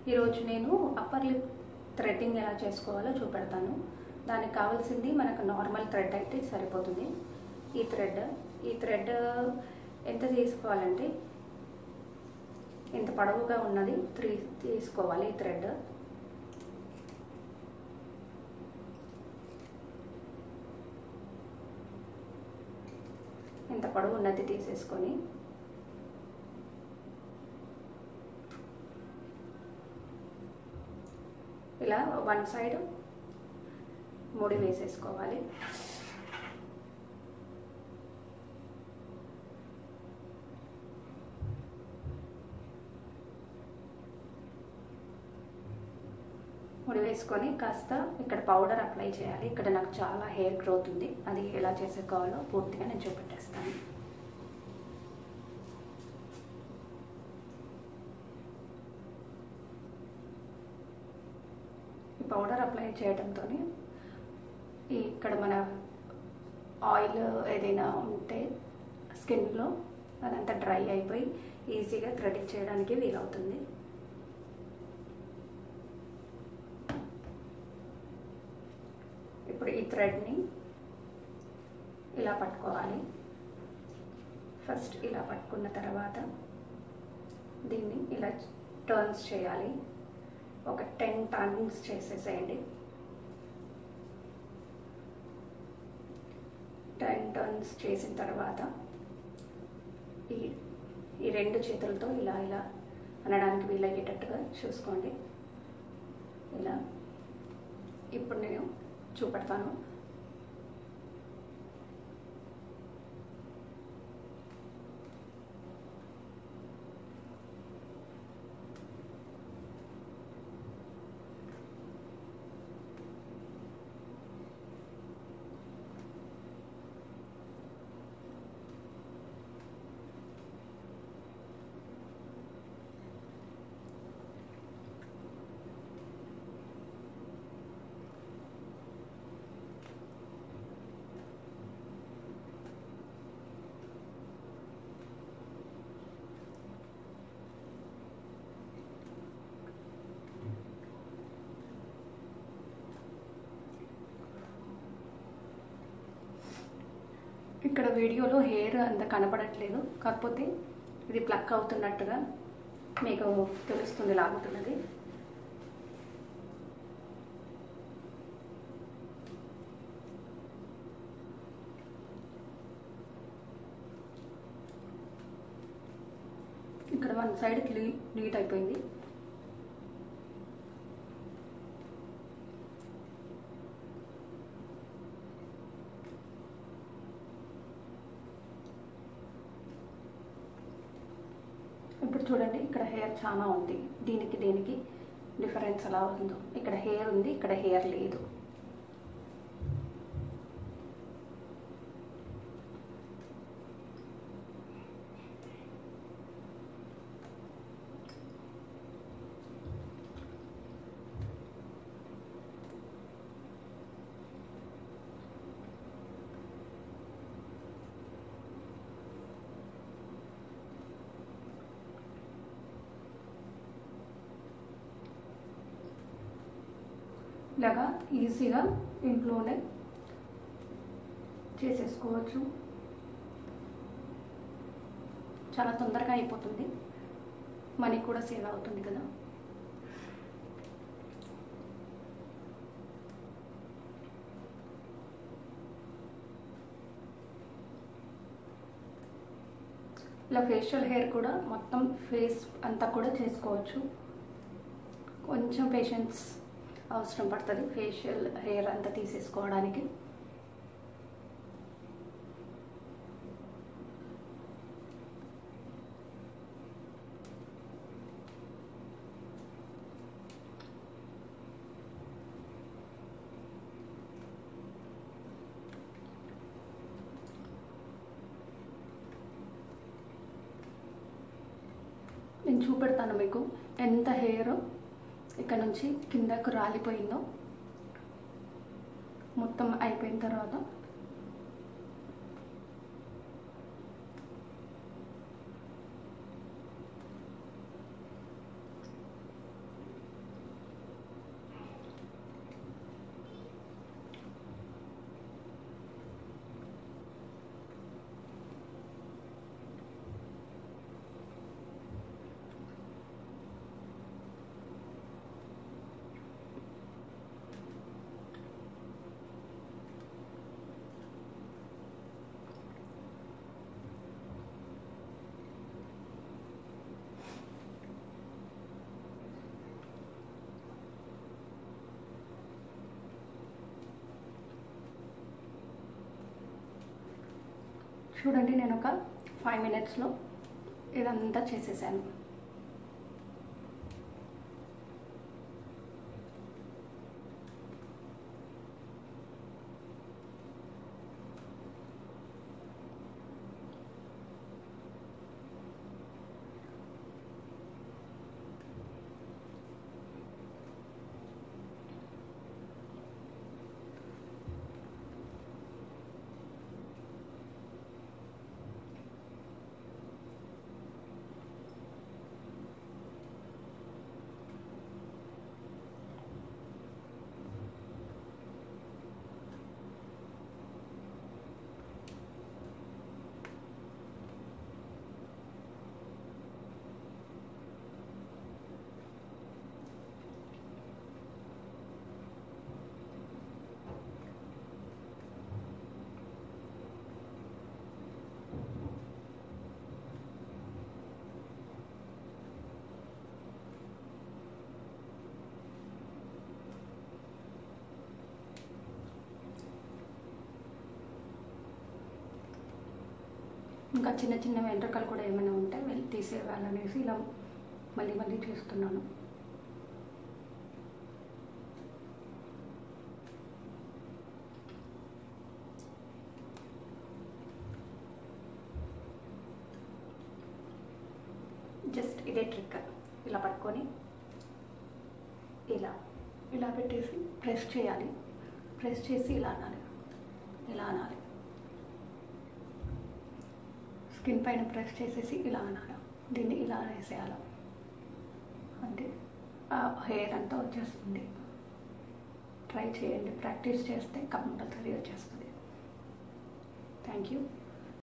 ఈరోజు నేను upper lip threading ఎలా చేసుకోవాలో చూపెడతాను దానికి కావాల్సింది మనకు నార్మల్ థ్రెడ్ అయితే సరిపోతుంది ఈ థ్రెడ్ ఈ థ్రెడ్ ఎంత తీసుకోవాలంటే ఇంత పొడవుగా ఉన్నది త్రీ తీసుకోవాలి ఈ థ్రెడ్ ఇంత పొడవు ఉన్నది తీసేసుకొని ఇలా వన్ సైడ్ ముడి వేసేసుకోవాలి ముడి వేసుకొని కాస్త ఇక్కడ పౌడర్ అప్లై చేయాలి ఇక్కడ నాకు చాలా హెయిర్ గ్రోత్ ఉంది అది ఎలా చేసుకోవాలో పూర్తిగా నేను చూపెట్టేస్తాను ఈ పౌడర్ అప్లై చేయడంతో ఇక్కడ మన ఆయిల్ ఏదైనా ఉంటే స్కిన్లో అదంతా డ్రై అయిపోయి ఈజీగా థ్రెడింగ్ చేయడానికి వీలవుతుంది ఇప్పుడు ఈ థ్రెడ్ని ఇలా పట్టుకోవాలి ఫస్ట్ ఇలా పట్టుకున్న తర్వాత దీన్ని ఇలా టర్న్స్ చేయాలి ఒక టెన్ టర్న్స్ చేసేసేయండి టెన్ టర్న్స్ చేసిన తర్వాత ఈ ఈ రెండు చేతులతో ఇలా ఇలా అనడానికి వీలయ్యేటట్టుగా చూసుకోండి ఇలా ఇప్పుడు నేను చూపెడతాను ఇక్కడ వీడియోలో హెయిర్ అంత కనపడట్లేదు కాకపోతే ఇది ప్లక్ అవుతున్నట్టుగా మీకు తెలుస్తుంది లాగుతున్నది ఇక్కడ వన్ సైడ్ క్లీ నీట్ అయిపోయింది ఇప్పుడు చూడండి ఇక్కడ హెయిర్ చాలా ఉంది దీనికి దీనికి డిఫరెన్స్ ఎలా ఉందో ఇక్కడ హెయిర్ ఉంది ఇక్కడ హెయిర్ లేదు ఇలాగా ఈజీగా ఇంట్లోనే చేసేసుకోవచ్చు చాలా తొందరగా అయిపోతుంది మనీ కూడా సేవ్ అవుతుంది కదా ఇలా ఫేషియల్ హెయిర్ కూడా మొత్తం ఫేస్ అంతా కూడా చేసుకోవచ్చు కొంచెం పేషెన్స్ అవసరం పడుతుంది ఫేషియల్ హెయిర్ అంతా తీసేసుకోవడానికి నేను చూపెడతాను మీకు ఎంత హెయిర్ ఇక్కడ నుంచి కిందకు రాలిపోయిందో మొత్తం అయిపోయిన తర్వాత చూడండి నేను ఒక ఫైవ్ మినిట్స్లో ఇదంతా చేసేసాను ఇంకా చిన్న చిన్న వెంట్రుకలు కూడా ఏమైనా ఉంటే వెళ్ళి తీసేయాలనేసి ఇలా మళ్ళీ మళ్ళీ చేస్తున్నాను జస్ట్ ఇదే ట్రిక్ ఇలా పట్టుకొని ఇలా ఇలా పెట్టేసి ప్రెస్ చేయాలి ప్రెస్ చేసి ఇలా అనాలి ఇలా అనాలి స్కిన్ పైన ప్రెస్ చేసేసి ఇలా అనాలి దీన్ని ఇలా వేసేయాలి అంటే ఆ హెయిర్ అంతా వచ్చేస్తుంది ట్రై చేయండి ప్రాక్టీస్ చేస్తే కంపల్సరీ వచ్చేస్తుంది థ్యాంక్ యూ